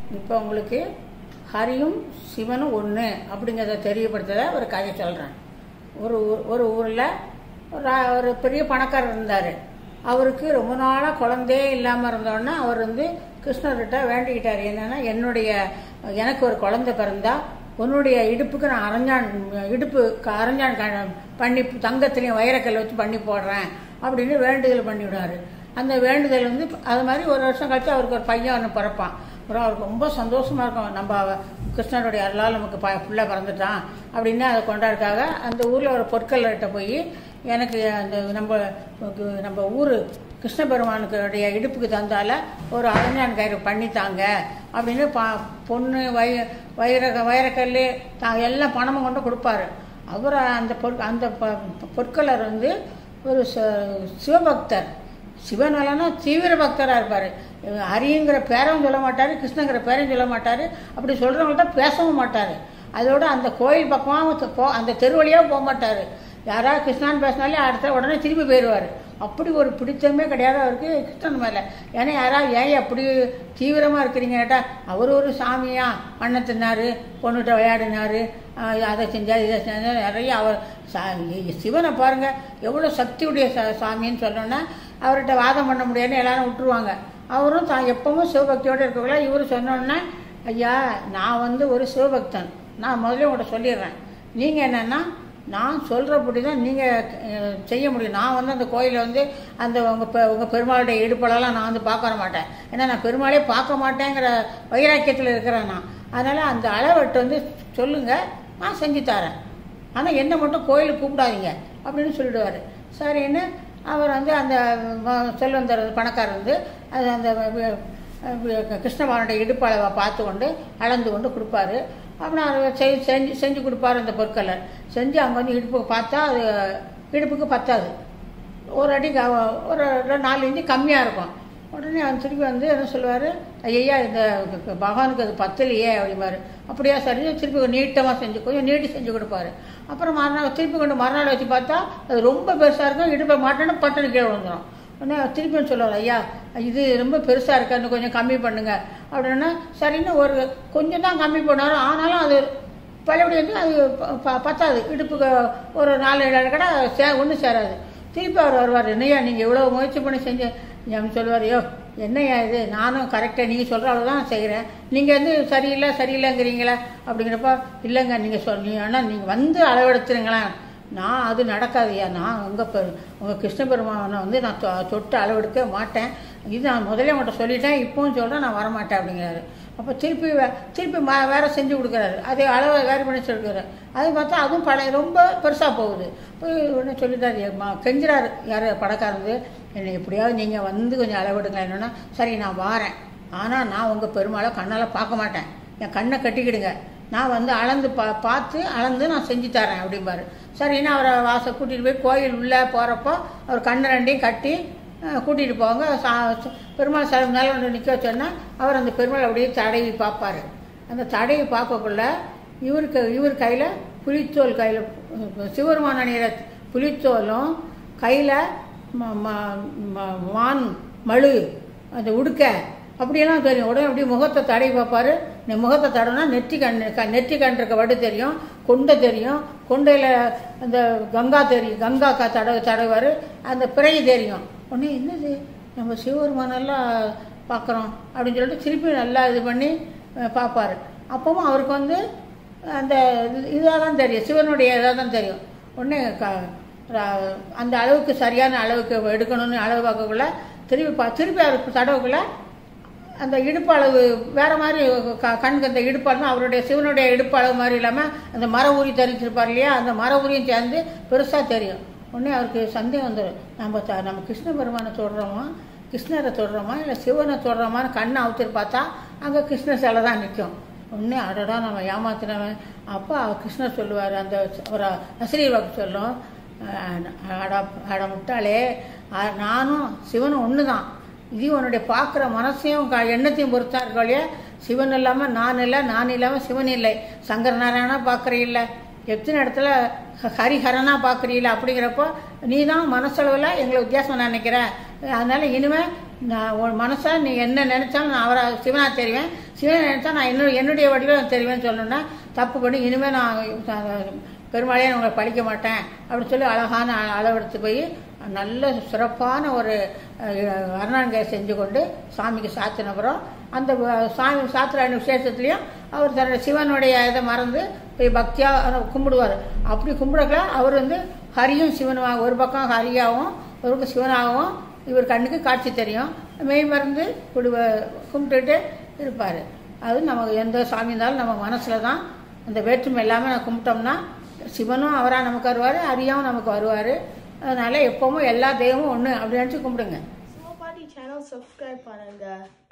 இப்போ உங்களுக்கு ஹரியும் சிவனும் ஒன்று அப்படிங்கிறத தெரியப்படுத்தத ஒரு கதை சொல்கிறேன் ஒரு ஊ- ஒரு ஊரில் ஒரு ஆ- ஒரு பெரிய பணக்காரர் இருந்தார் அவருக்கு ரொம்ப நாளாக குழந்தையே இல்லாமல் இருந்தோடனே அவர் வந்து கிருஷ்ணர்கிட்ட வேண்டிக்கிட்டார் என்னன்னா என்னுடைய எனக்கு ஒரு குழந்தை பிறந்தா உன்னுடைய இடுப்புக்கு நான் அரஞ்சான் இடுப்பு க- அரஞ்சான் க- பண்ணி தங்கத்துலேயும் வைரக்கல் வச்சு பண்ணி போடுறேன் அப்படின்னு வேண்டுதல் பண்ணிவிடுவார் அந்த வேண்டுதல் வந்து அது மாதிரி ஒரு வருஷம் கழிச்சு அவருக்கு ஒரு பையன் ஒன்று பிறப்பான் அப்புறம் அவருக்கு ரொம்ப சந்தோஷமா இருக்கும் நம்ம அவ- கிருஷ்ணனுடைய அருளால் நமக்கு ப பிள்ளை பிறந்துட்டான் அப்படின்னு அதை கொண்டாடுக்காக அந்த ஊரில் ஒரு பொற்கல்லர்கிட்ட போய் எனக்கு அந்த நம்ம நம்ம ஊர் கிருஷ்ண பெருமானுடைய இடுப்புக்கு தந்தால ஒரு அரஞ்சான் கயிறு பண்ணித்தாங்க அப்படின்னு பா பொண்ணு வை வைர வைரக்கல் தா எல்லாம் பணமும் கொண்டு கொடுப்பாரு அவர் அந்த பொற் அந்த ப- பொற்கலர் வந்து ஒரு ச- சிவபக்தர் சிவன் மேலனா தீவிர பக்தராக இருப்பார் ஹரிங்கிற பேரும் சொல்ல மாட்டார் கிருஷ்ணங்கிற பேரையும் சொல்ல மாட்டார் அப்படி சொல்கிறவங்கள்ட்ட பேசவும் மாட்டார் அதோட அந்த கோயில் பக்கமாக போ அந்த தெருவழியாக போக மாட்டார் யாராவது கிருஷ்ணான்னு பேசினாலே அடுத்த உடனே திரும்பி போயிடுவார் அப்படி ஒரு பிடித்தமே கிடையாது அவருக்கு கிருஷ்ணன் மேலே ஏன்னா யாராவது ஏன் அப்படி தீவிரமாக இருக்கிறீங்க கேட்டால் அவர் ஒரு சாமியா மண்ணை தின்னாரு பொண்ணுகிட்ட விளையாடினாரு ஆஹ் அதை செஞ்சார் இதை செஞ்சார் நிறைய அவர் சா- சிவனை பாருங்க எவ்வளோ சக்தியுடைய ச சாமின்னு சொன்னோன்னா அவர்கிட்ட வாதம் பண்ண முடியாதுன்னு எல்லாரும் விட்டுருவாங்க அவரும் தான் எப்பவும் சிவபக்தியோடு இருக்கக்குள்ள இவர் சொன்னோன்னே ஐயா நான் வந்து ஒரு சிவபக்தன் நான் முதல்ல உங்கள்கிட்ட சொல்லிடுறேன் நீங்கள் என்னென்னா நான் சொல்கிறபடி தான் நீங்கள் செய்ய முடியும் நான் வந்து அந்த கோயிலில் வந்து அந்த உங்கள் பெ உங்கள் பெருமாளுடைய இடுப்பளெல்லாம் நான் வந்து பார்க்க வர மாட்டேன் ஏன்னா நான் பெருமாளே பார்க்க மாட்டேங்கிற வைராக்கியத்தில் இருக்கிறேன் நான் அதனால் அந்த அளவெட்டு வந்து சொல்லுங்கள் நான் செஞ்சு தரேன் ஆனால் என்னை மட்டும் கோயிலுக்கு கூப்பிடாதீங்க அப்படின்னு சொல்லிடுவார் சரின்னு அவர் வந்து அந்த ம- செல்வந்தர் பணக்காரர் வந்து அது அந்த வி- வி- கிருஷ்ணபவனுடைய இடுப்பளவை பார்த்து கொண்டு அளந்து கொண்டு கொடுப்பாரு அப்புறம் அவர் செய் செஞ்சு செஞ்சு கொடுப்பாரு அந்த பொருட்களை செஞ்சு அவங்க வந்து இடுப்புக்கு பார்த்தா அது இடுப்புக்கு பத்தாது ஒரு அடி க- ஒரு ரெண்டு நாலு இன்ச்சு கம்மியாக இருக்கும் உடனே அவன் திருப்பி வந்து என்ன சொல்லுவார் ஐயா இந்த பகவானுக்கு அது பத்தலையே அப்படிம்பாரு அப்படியா சரி திருப்பி கொஞ்சம் நீட்டமாக செஞ்சு கொஞ்சம் நீட்டி செஞ்சு கொடுப்பாரு அப்புறம் மறுநாள் திருப்பி கொண்டு மறுநாள் வச்சு பார்த்தா அது ரொம்ப பெருசாக இருக்கும் இடுப்பை மாட்டோன்னா பட்டுன்னு கீழே விழுந்துடும் உடனே திருப்பியும் சொல்லுவார் ஐயா இது ரொம்ப பெருசாக இருக்கு இன்னும் கொஞ்சம் கம்மி பண்ணுங்க அப்படின்னா சரின்னு ஒரு கொஞ்சம் தான் கம்மி பண்ணாலும் ஆனாலும் அது பழையபடி வந்து அது ப- ப- பத்தாது இடுப்புக்கு ஒரு நாலு ஏழு கடை சே ஒன்றும் சேராது திருப்பி அவர் வருவார் என்னையா நீங்கள் இவ்வளோ முயற்சி பண்ணி செஞ்சு அவன் சொல்லுவார் ஐயோ என்னய்யா இது நானும் கரெக்டாக நீங்கள் சொல்கிற அளவு தான் செய்கிறேன் நீங்கள் வந்து சரியில்லை சரியில்லைங்கிறீங்களா அப்படிங்கிறப்ப இல்லைங்க நீங்கள் சொல் ஆனால் நீங்கள் வந்து அளவெடுத்துருங்களேன் நான் அது நடக்காதுய்யா நான் உங்கள் பெரு உங்கள் கிருஷ்ண பெருமானை வந்து நான் தொ- தொட்டு அளவெடுக்க மாட்டேன் இது நான் முதல்ல உங்கள்கிட்ட சொல்லிட்டேன் இப்பவும் சொல்கிறேன் நான் வரமாட்டேன் அப்படிங்கிறாரு அப்போ திருப்பி வே- திருப்பி மா வேறு செஞ்சு கொடுக்குறாரு அதே அளவை வேறு பண்ணி சொல்லிக்கிறாரு அது பார்த்தா அதுவும் பழைய ரொம்ப பெருசாக போகுது போய் உடனே சொல்லிட்டாரு மா கெஞ்சுறாரு யார் படக்காரந்து என்னை எப்படியாவது நீங்கள் வந்து கொஞ்சம் அளவெடுங்க என்னன்னா சரி நான் வாரேன் ஆனால் நான் உங்கள் பெருமாளை கண்ணால் பார்க்க மாட்டேன் என் கண்ணை கட்டிக்கிடுங்க நான் வந்து அளந்து பா பார்த்து அளந்து நான் செஞ்சு தரேன் அப்படிம்பாரு சரின்னு அவரை வாச கூட்டிகிட்டு போய் கோயில் உள்ளே போகிறப்போ அவர் கண்ணு ரெண்டையும் கட்டி கூட்டிகிட்டு போவாங்க சா ச- பெருமாள் சிலை மேலே ஒன்று நிற்க வச்சோன்னா அவர் அந்த பெருமாள் அப்படியே தடவி பார்ப்பாரு அந்த தடவி பார்க்கக்குள்ள இவருக்கு இவர் கையில் புலித்தோல் கையில் சிவருமான அணிகிற புலித்தோலும் கையில் மான் மழு அந்த உடுக்க அப்படியெல்லாம் தெரியும் உடனே அப்படியே முகத்தை தடவி பார்ப்பாரு இந்த முகத்தை தடவினா நெற்றி கண் க- நெற்றி கண் இருக்க வடு தெரியும் கொண்டை தெரியும் கொண்டையில் அந்த கங்கா தெரியும் கங்கா க தடவை தடவார் அந்த பிறை தெரியும் உடனே என்னது நம்ம சிவபெருமானெல்லாம் பார்க்குறோம் அப்படின்னு சொல்லிட்டு திருப்பி நல்லா இது பண்ணி அஹ், பார்ப்பாரு அப்பவும் அவருக்கு வந்து அந்த இதாக தான் தெரியும் சிவனுடைய இதாக தான் தெரியும் உடனே க ர- அந்த அளவுக்கு சரியான அளவுக்கு எடுக்கணும்னு அளவு பார்க்கக்குள்ள திருப்பி பா திருப்பி அவருக்கு தடவுக்குள்ள அந்த இடுப்பு அளவு வேற மாதிரி க- கண்ணுக்கு அந்த இடுப்பு அளவு அவருடைய சிவனுடைய இடுப்பு அளவு மாதிரி இல்லாமல் அந்த மர ஊறி தரிச்சிருப்பார் இல்லையா அந்த மர ஊரியும் சேர்ந்து பெருசாக தெரியும் உடனே அவருக்கு சந்தேகம் வந்துடும் நம்ம த நம்ம கிருஷ்ண பெருமானை தொடுறோமா கிருஷ்ணரை தொடுறோமா இல்லை சிவனை தொடுறோமான்னு கண்ணை அவுத்துட்டு பார்த்தா அங்கே கிருஷ்ண சிலை தான் நிற்கும் உடனே அடடா நம்ம ஏமாத்தினவன் அப்போ அவர் கிருஷ்ணர் சொல்லுவார் அந்த ஒரு அசிரியவாக்கு சொல்லும் அஹ் அட அட முட்டாளே அஹ் நானும் சிவனும் ஒன்று தான் இது உன்னுடைய பார்க்குற மனசையும் க- எண்ணத்தையும் பொறுத்தா இருக்கோ இல்லையா சிவன் இல்லாமல் நான் இல்லை நான் இல்லாமல் சிவன் இல்லை சங்கர நாராயணா பார்க்குறீல்ல எத்தனை இடத்துல ஹ- ஹரிஹரனா பார்க்குறீல்ல அப்படிங்கிறப்போ நீ தான் மனசளவில் எங்களை வித்தியாசம் நினைக்கிற அதனால இனிமேல் நான் உன் மனசா நீ என்ன நினைச்சாலும் நான் அவரை சிவனா தெரிவேன் சிவனை நினைச்சா நான் இன்னும் என்னுடைய வடிவில் தெரிவேன்னு சொல்லணும்னா தப்பு பண்ணி இனிமேல் நான் பெருமாளையே உங்களை படிக்க மாட்டேன் அப்படின்னு சொல்லி அழகான அ- அளவெடுத்து போய் நல்ல சிறப்பான ஒரு அஹ், அருணாங்கை செஞ்சு கொண்டு சாமிக்கு சாத்தின அப்புறம் அந்த வ- சாமி சாத்திர விசேஷத்துலேயும் அவர் தன்னுடைய சிவனுடைய இதை மறந்து போய் பக்தியாக கும்பிடுவார் அப்படி கும்பிடக்கல அவர் வந்து ஹரியும் சிவனுமாக ஒரு பக்கம் ஹரியாகவும் ஒரு பக்கம் சிவனாகவும் இவர் கண்ணுக்கு காட்சி தெரியும் மெய் மறந்து குடி கும்பிட்டுட்டு இருப்பார் அது நமக்கு எந்த சாமி இருந்தாலும் நம்ம மனசில் தான் அந்த வேற்றுமை எல்லாமே நம்ம கும்பிட்டோம்னா சிவனும் அவராக நமக்கு வருவார் ஹரியாவும் நமக்கு வருவார் அதனால எப்பவும் எல்லா தெய்வமும் ஒன்று அப்படி நினச்சி கும்பிடுங்க சிவபாட்டி சேனல் சப்ஸ்கிரைப் பண்ணுங்க